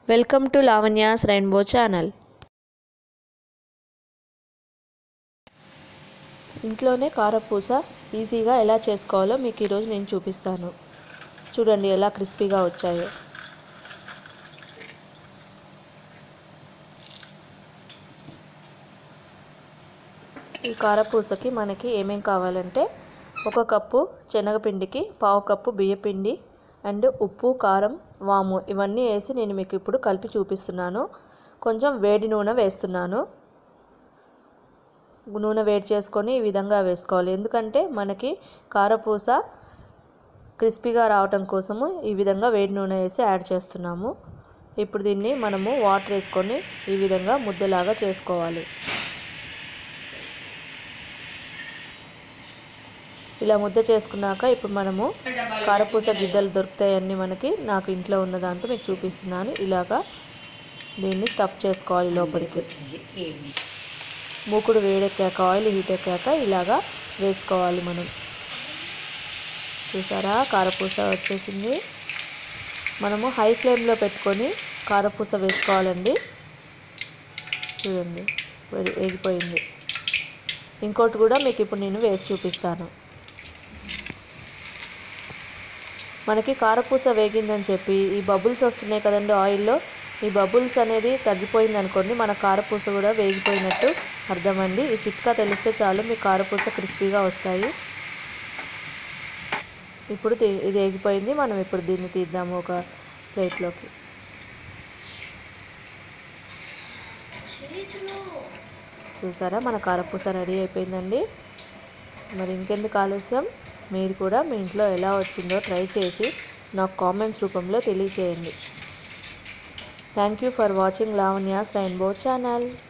welcome to Lavanya's rainbow channel ఇంట్లోనే కారపూస ఈజీగా ఎలా చేసుకోవాలో మీకు ఈరోజు నేను చూపిస్తాను చూడండి ఎలా క్రిస్పీగా వచ్చాయో ఈ కారపూసకి మనకి ఏమేం కావాలంటే ఒక కప్పు శనగపిండికి పావు కప్పు బియ్యపిండి అండ్ ఉప్పు కారం వాము ఇవన్నీ వేసి నేను మీకు ఇప్పుడు కలిపి చూపిస్తున్నాను కొంచెం వేడి నూనె వేస్తున్నాను నూనె వేడి చేసుకొని ఈ విధంగా వేసుకోవాలి ఎందుకంటే మనకి కారపూస క్రిస్పీగా రావటం కోసము ఈ విధంగా వేడి నూనె వేసి యాడ్ చేస్తున్నాము ఇప్పుడు దీన్ని మనము వాటర్ వేసుకొని ఈ విధంగా ముద్దలాగా చేసుకోవాలి ఇలా ముద్ద చేసుకున్నాక ఇప్పుడు మనము కారపూస గిద్దలు దొరుకుతాయన్నీ మనకి నాకు ఇంట్లో ఉన్న దాంతో మీకు చూపిస్తున్నాను ఇలాగా దీన్ని స్టఫ్ చేసుకోవాలి లోపలికి మూకుడు వేడెక్కాక ఆయిల్ హీట్ ఎక్కాక ఇలాగా వేసుకోవాలి మనం చూసారా కారపూస వచ్చేసింది మనము హై ఫ్లేమ్లో పెట్టుకొని కారపూస వేసుకోవాలండి చూడండి వేగిపోయింది ఇంకోటి కూడా మీకు ఇప్పుడు నేను వేసి చూపిస్తాను మనకి కారపూస వేగిందని చెప్పి ఈ బబుల్స్ వస్తున్నాయి కదండి ఆయిల్లో ఈ బబుల్స్ అనేది తగ్గిపోయింది అనుకోండి మన కారపూస కూడా వేగిపోయినట్టు అర్థమండి ఈ చిట్కా తెలిస్తే చాలు మీ కారపూస క్రిస్పీగా వస్తాయి ఇప్పుడు ఇది వేగిపోయింది మనం ఇప్పుడు దీన్ని తీద్దాము ఒక ప్లేట్లోకి చూసారా మన కారపూస రెడీ అయిపోయిందండి మరి ఇంకెందుకు ఆలస్యం మీరు కూడా మీ ఇంట్లో ఎలా వచ్చిందో ట్రై చేసి నాకు కామెంట్స్ రూపంలో తెలియచేయండి thank you for watching Lavanya's rainbow channel